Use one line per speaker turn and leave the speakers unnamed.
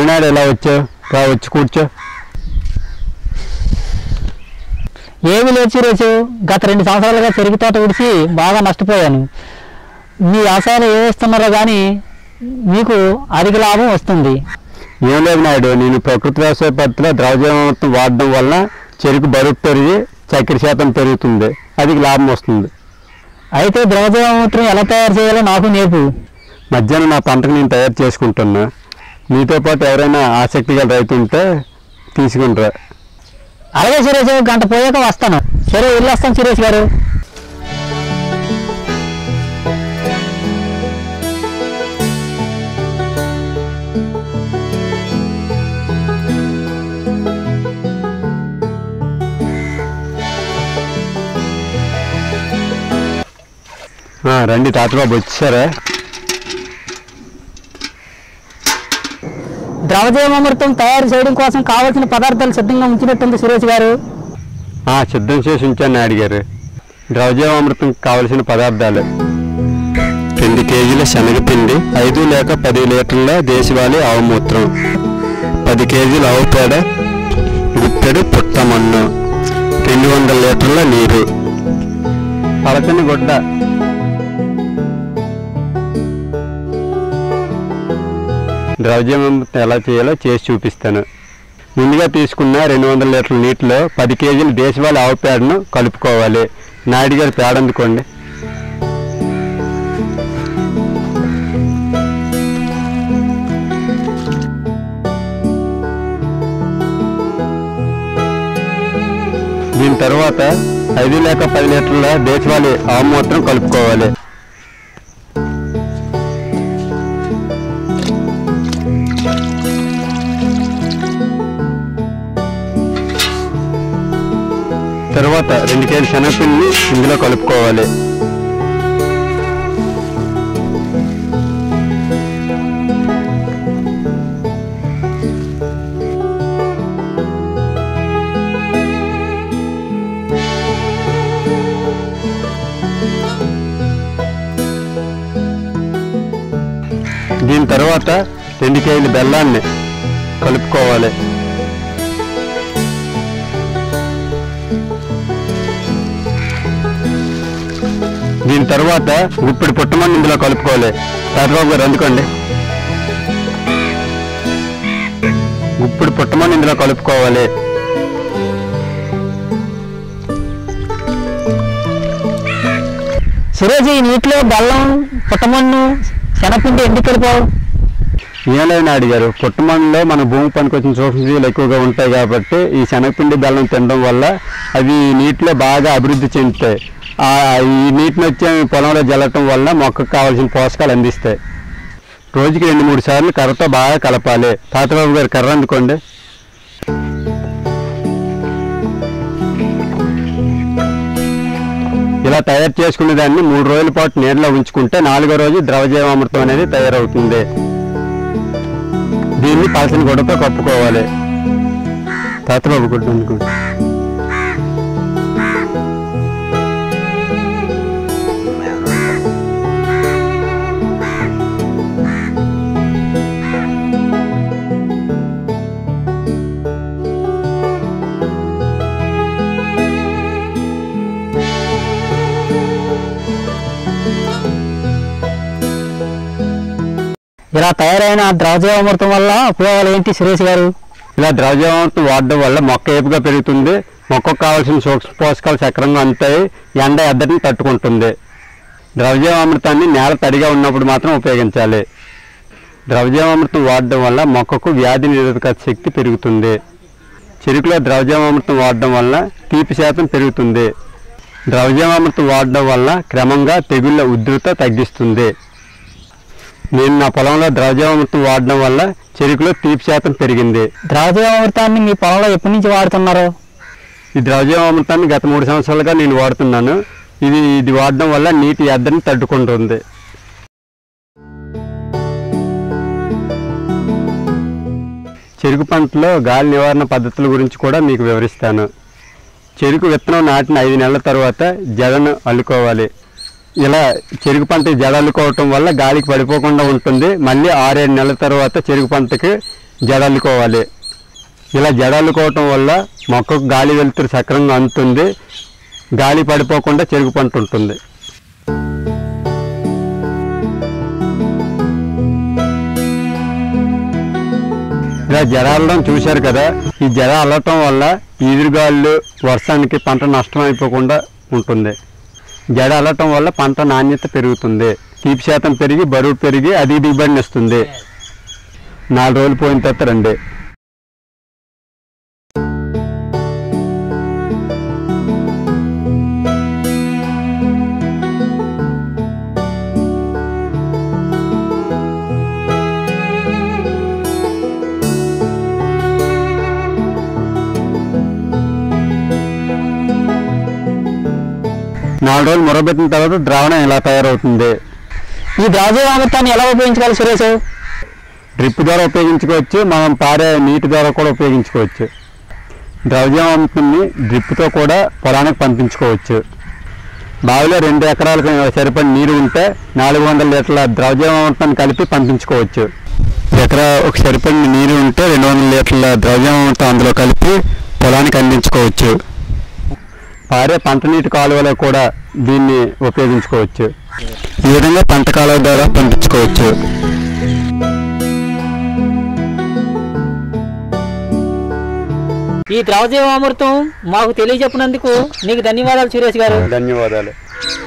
ఏనాడు ఇలా వచ్చావు రా వచ్చి కూర్చో
ఏమి లేదు సురేష్ గత రెండు సంవత్సరాలుగా చెరుకు తోట విడిచి బాగా నష్టపోయాను మీ వ్యవసాయాలు ఏ ఇస్తున్నారో కానీ మీకు అధిక లాభం వస్తుంది
ఏం లేదు నాయుడు నేను ప్రకృతి వ్యవసాయ పద్ధతిలో ద్రవజీవామృతం వాడడం వల్ల చెరుకు బరువు పెరిగి చక్కెర శాతం పెరుగుతుంది అది లాభం వస్తుంది
అయితే ద్రవజీవామూత్రం ఎలా తయారు చేయాలో నాకు నేర్పు
మధ్యాహ్నం నా పంటకు నేను తయారు చేసుకుంటున్నా మీతో పాటు ఎవరైనా ఆసక్తి గల రైతు ఉంటే తీసుకుంటారా
అలాగే సురేష్ గంట పోయాక వస్తాను సరే వెళ్ళి వస్తాను సురేష్ గారు
ఆ, రండి తాతబాబు వచ్చారా
ద్రవజీవామృతం తయారు చేయడం కోసం కావాల్సిన పదార్థాలు సిద్ధంగా ఉంచినట్టుంది సురేష్ గారు
ఆ, సిద్ధం చేసి ఉంచాను అడిగారు ద్రవజీవామృతం కావలసిన పదార్థాలు రెండు కేజీల శనగపిండి ఐదు లేక పది లీటర్ల దేశవాళీ ఆవు మూత్రం పది కేజీల ఆవు పేడ గుప్పెడు పుట్ట మన్ను రెండు వందల లీటర్ల నీరు పలచని గుడ్డ ద్రవ్యమృతం ఎలా చేయాలో చేసి చూపిస్తాను ముందుగా తీసుకున్న రెండు వందల లీటర్ల నీటిలో పది కేజీల దేశవాళీ ఆవు పేడను కలుపుకోవాలి నాయుడు గారి పేడ అందుకోండి దీని తర్వాత ఐదు లేక పది లీటర్ల దేశవాళీ ఆవు మూత్రం కలుపుకోవాలి తర్వాత రెండు కేజీ శనగపిండిని ఇందులో కలుపుకోవాలి దీని తర్వాత రెండు కేజీల బెల్లాన్ని కలుపుకోవాలి దీని తర్వాత గుప్పిడి పుట్టమని ఇందులో కలుపుకోవాలి తాతబాబు గారు అందుకోండి గుప్పిడి పుట్టమని ఇందులో కలుపుకోవాలి
సురేష్ ఈ నీటిలో బెల్లం పుట్టమన్ను శనగపిండి ఎందుకు కలిపావు
ఏం లేదు అడిగారు పుట్టమన్నులో మన భూమి పనికి వచ్చిన సూక్ష్మజీవులు ఎక్కువగా ఉంటాయి కాబట్టి ఈ శనగపిండి బెల్లం తినడం వల్ల అవి నీటిలో బాగా అభివృద్ధి చెందుతాయి ఆ ఈ నీటిని వచ్చే పొలంలో జల్లటం వల్ల మొక్కకు కావాల్సిన పోషకాలు అందిస్తాయి రోజుకి రెండు మూడు సార్లు కర్రతో బాగా కలపాలి తాతబాబు గారు కర్ర అందుకోండి ఇలా తయారు చేసుకునే దాన్ని మూడు రోజుల పాటు నీళ్ళలో ఉంచుకుంటే నాలుగో రోజు ద్రవజీవామృతం అనేది తయారవుతుంది దీన్ని పలసని గుడ్డతో కప్పుకోవాలి తాతబాబు గుడ్డ అనుకోండి
ఇలా తయారైన ద్రవజీవామృతం వల్ల ఉపయోగాలు ఏంటి సురేష్ గారు
ఇలా ద్రవజీవామృతం వాడడం వల్ల మొక్క ఏపుగా పెరుగుతుంది మొక్కకు కావాల్సిన సూక్ష్మ పోషకాలు సక్రమంగా అందుతాయి ఎండ ఎద్దటిని తట్టుకుంటుంది ద్రవజీవామృతాన్ని నేల తడిగా ఉన్నప్పుడు మాత్రం ఉపయోగించాలి ద్రవజీవామృతం వాడడం వల్ల మొక్కకు వ్యాధి నిరోధక శక్తి పెరుగుతుంది చెరుకులో ద్రవజీవామృతం వాడడం వల్ల తీపి శాతం పెరుగుతుంది ద్రవజీవామృతం వాడడం వల్ల క్రమంగా తెగుళ్ళ ఉధృత తగ్గిస్తుంది నేను నా పొలంలో ద్రవజీవామృతం వాడడం వల్ల చెరుకులో తీపి శాతం పెరిగింది
ద్రవజీవామృతాన్ని మీ పొలంలో ఎప్పటి నుంచి వాడుతున్నారు
ఈ ద్రవజీవామృతాన్ని గత మూడు సంవత్సరాలుగా నేను వాడుతున్నాను ఇది ఇది వాడడం వల్ల నీటి ఎద్దడిని తట్టుకుంటుంది చెరుకు పంటలో గాలి నివారణ పద్ధతుల గురించి కూడా మీకు వివరిస్తాను చెరుకు విత్తనం నాటిన ఐదు నెలల తర్వాత జడను అల్లుకోవాలి ఇలా చెరుకు పంట జడ అల్లుకోవటం వల్ల గాలికి పడిపోకుండా ఉంటుంది మళ్ళీ ఆరేడు నెలల తర్వాత చెరుకు పంటకి జడల్లుకోవాలి ఇలా జడల్లుకోవటం వల్ల మొక్కకు గాలి వెలుతురు సక్రంగా అందుతుంది గాలి పడిపోకుండా చెరుకు పంట ఉంటుంది ఇలా జడ అల్లడం చూశారు కదా ఈ జడ అల్లటం వల్ల ఈదురుగాళ్ళు వర్షానికి పంట నష్టం అయిపోకుండా ఉంటుంది జడ అల్లటం వల్ల పంట నాణ్యత పెరుగుతుంది తీపి శాతం పెరిగి బరువు పెరిగి అధిక దిగుబడిని ఇస్తుంది నాలుగు రోజులు పోయిన తర్వాత రండి నాలుగు రోజులు మురబెట్టిన తర్వాత ద్రావణం ఇలా తయారవుతుంది
ఈ ద్రవ్యవామృతాన్ని ఎలా ఉపయోగించుకోవాలి సురేష్
డ్రిప్ ద్వారా ఉపయోగించుకోవచ్చు మనం పారే నీటి ద్వారా కూడా ఉపయోగించుకోవచ్చు ద్రవ్యవంతుని డ్రిప్తో కూడా పొలానికి పంపించుకోవచ్చు బావిలో రెండు ఎకరాలకు సరిపడి నీరు ఉంటే నాలుగు వందల లీటర్ల ద్రవ్యవంతాన్ని కలిపి పంపించుకోవచ్చు ఎకరా ఒక సరిపడిన నీరు ఉంటే రెండు వందల లీటర్ల ద్రవ్యవంతం అందులో కలిపి పొలానికి అందించుకోవచ్చు పారే పంట నీటి కాలువలో కూడా దీన్ని ఉపయోగించుకోవచ్చు ఈ విధంగా పంట కాలువ ద్వారా పంపించుకోవచ్చు
ఈ ద్రవజీవామృతం మాకు తెలియజెప్పినందుకు నీకు ధన్యవాదాలు సురేష్ గారు
ధన్యవాదాలు